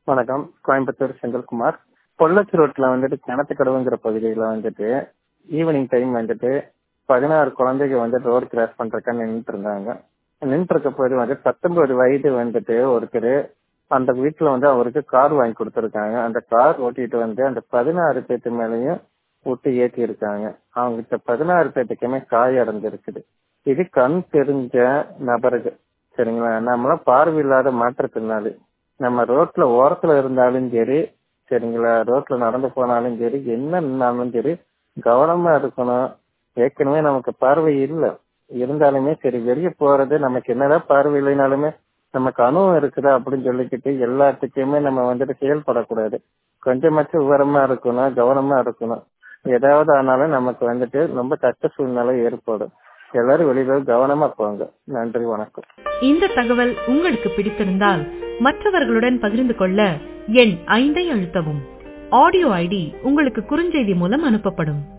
வணக்கம் கோயம்புத்தூர் செந்தில்குமார் பொள்ளாச்சி ரோட்ல வந்துட்டு கிணத்துக்கடவுங்கிற பகுதியில வந்துட்டு ஈவினிங் டைம் வந்துட்டு பதினாறு குழந்தைங்க வந்து ரோடு கிராஸ் பண்றதுக்கு நின்றுட்டு இருந்தாங்க நின்றுட்டு இருக்க போது வந்து பத்தொன்பது வயது வந்துட்டு ஒருத்தர் அந்த வீட்டுல வந்து அவருக்கு கார் வாங்கி கொடுத்துருக்காங்க அந்த கார் ஓட்டிட்டு வந்து அந்த பதினாறு பேத்து மேலயும் விட்டு ஏற்றி இருக்காங்க அவங்க பதினாறு பேத்துக்குமே காய் அடைஞ்சிருக்குது இது கண் தெரிஞ்ச நபருக்கு சரிங்களா நம்மளாம் பார்வையில்லாத மாற்றுத்திறனாளி நம்ம ரோட்ல ஓரத்துல இருந்தாலும் சரி சரிங்களா ரோட்ல நடந்து போனாலும் சரி என்ன நின்னாலும் சரி கவனமா இருக்கணும் ஏற்கனவே நமக்கு பார்வை இல்லை இருந்தாலுமே சரி வெளியே போறது நமக்கு என்னதான் பார்வை இல்லைனாலுமே நமக்கு அனுபவம் இருக்குதா அப்படின்னு சொல்லிக்கிட்டு எல்லாத்துக்குமே நம்ம வந்துட்டு செயல்படக்கூடாது கொஞ்சமாச்சும் விவரமா இருக்கணும் கவனமா இருக்கணும் ஏதாவது ஆனாலும் நமக்கு வந்துட்டு ரொம்ப கஷ்ட சூழ்நிலை ஏற்படும் எல்லாரும் வெளியில கவனமா போங்க நன்றி வணக்கம் இந்த தகவல் உங்களுக்கு பிடித்திருந்தால் மற்றவர்களுடன் பகிர்ந்து கொள்ள எண் ஐந்தை அழுத்தவும் ஆடியோ ஐடி உங்களுக்கு குறுஞ்செய்தி மூலம் அனுப்பப்படும்